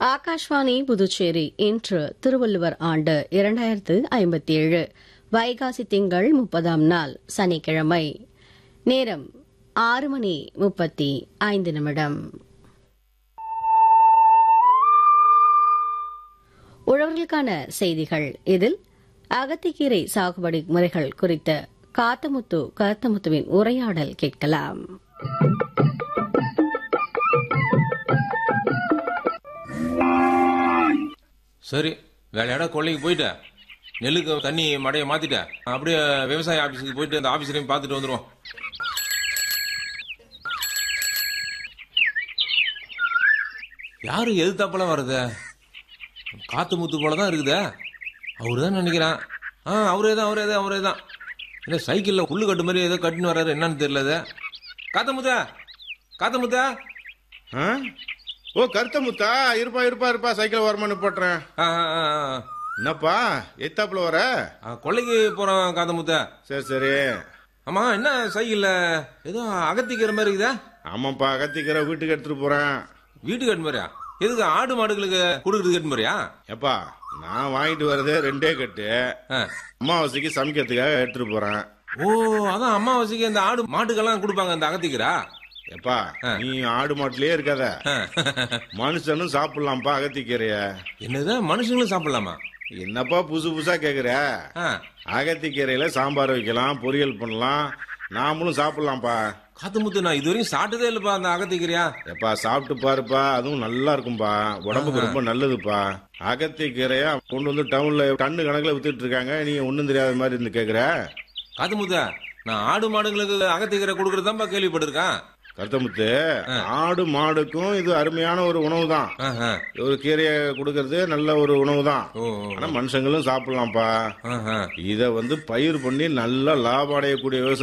ஆகாஷ்வாணி புதுச்சேரி இன்று திருவள்ளுவர் ஆண்டு இரண்டாயிரத்து ஐம்பத்தி ஏழு வைகாசி திங்கள் முப்பதாம் நாள் சனிக்கிழமை நேரம் ஆறு மணி முப்பத்தி ஐந்து நிமிடம் உழவர்களுக்கான செய்திகள் இதில் அகத்திக்கீரை சாகுபடி முறைகள் குறித்த காத்தமுத்து கருத்தமுத்துவின் உரையாடல் கேட்கலாம் சரி வேலையாட கொள்ளைக்கு போயிட்டேன் நெல்லுக்கு தண்ணி மடையை மாத்திட்டேன் அப்படியே விவசாய ஆபீஸுக்கு போயிட்டு அந்த ஆபீஸ்லயும் பார்த்துட்டு வந்துருவோம் யாரு எதிர்த்தாப்பெல்லாம் வருது காத்து முத்து போல தான் இருக்குதே அவரு தான் நினைக்கிறேன் ஆ அவரே தான் அவரே தான் அவரே தான் இல்லை சைக்கிளில் புல்லு கட்டு மாதிரி ஏதோ கட்டுன்னு வர்றாரு என்னன்னு தெரியல அது காத்த முத்தா காத்த முத்தா ஆ? ஓ கருத்த முத்தா இருப்பா இருப்பா இருப்பா சைக்கிள் வரமானு போட்டுறேன் ஆ ஆ, ஆ, ஆ. என்னப்பா எத்தாப்புல வர ஆ, கொல்லைக்கு போறோம் காத்த முத்தா சரி சரி ஆமா என்ன சைக்கிள்ல ஏதோ அகத்திக்கிற மாதிரி இருக்குதா ஆமாப்பா கத்திக்கிற வீட்டுக்கு எடுத்துட்டு போறேன் வீட்டுக்கு கட்டு மாதிரியா எதுக்கு ஆடு மாடுகளுக்கு கொடுக்கறது கட்டு மாதிரியா எப்பா நான் வாங்கிட்டு வர்றது ரெண்டே கட்டு ஆ. அமாவாசைக்கு சமைக்கிறதுக்காக எடுத்துட்டு போறேன் ஓ அதான் அம்மாவாசைக்கு இந்த ஆடு மாட்டுக்கெல்லாம் கொடுப்பாங்க இந்த அகத்திக்கிறா எப்பா நீ ஆடு மாட்டுலயே இருக்காத ஆ. மனுஷனும் சாப்பிடலாம்ப்பா அகத்திக்கீரைய என்னது மனுஷங்களும் சாப்பிடலாமா என்னப்பா புதுசு புதுசா கேக்குற ஆ. அகத்திக்கீரையில சாம்பார் வைக்கலாம் பொரியல் பண்ணலாம் நாமளும் சாப்பிடலாம்ப்பா காத்து முத்து நான் இதுவரையும் சாப்பிட்டதே இல்லப்பா அந்த அகத்திக்கிறியா எப்பா சாப்பிட்டு பாருப்பா அதுவும் நல்லா இருக்கும்பா உடம்புக்கு ரொம்ப நல்லதுப்பா அகத்தி கீரையா கொண்டு வந்து டவுன்ல டன்னு கணக்குல வித்துட்டு இருக்காங்க நீ ஒண்ணும் தெரியாத மாதிரி இருந்து கேக்குற காத்து முத்த நான் ஆடு மாடுகளுக்கு அகத்திக்கீரை கொடுக்கறதாப்பா கேள்விப்பட்டிருக்கேன் கருத்தமுத்து ஆடு மாடுக்கும் இது அருமையான ஒரு உணவு தான் ஆ, ஆ. ஒரு கீரையை கொடுக்கறது நல்ல ஒரு உணவு தான் ஓ ஓ. ஆனா மனுஷங்களும் சாப்பிடலாம்ப்பா ஆ, ஆ. இத வந்து பயிர் பண்ணி நல்லா லாபம் அடையக்கூடிய விவசாயம்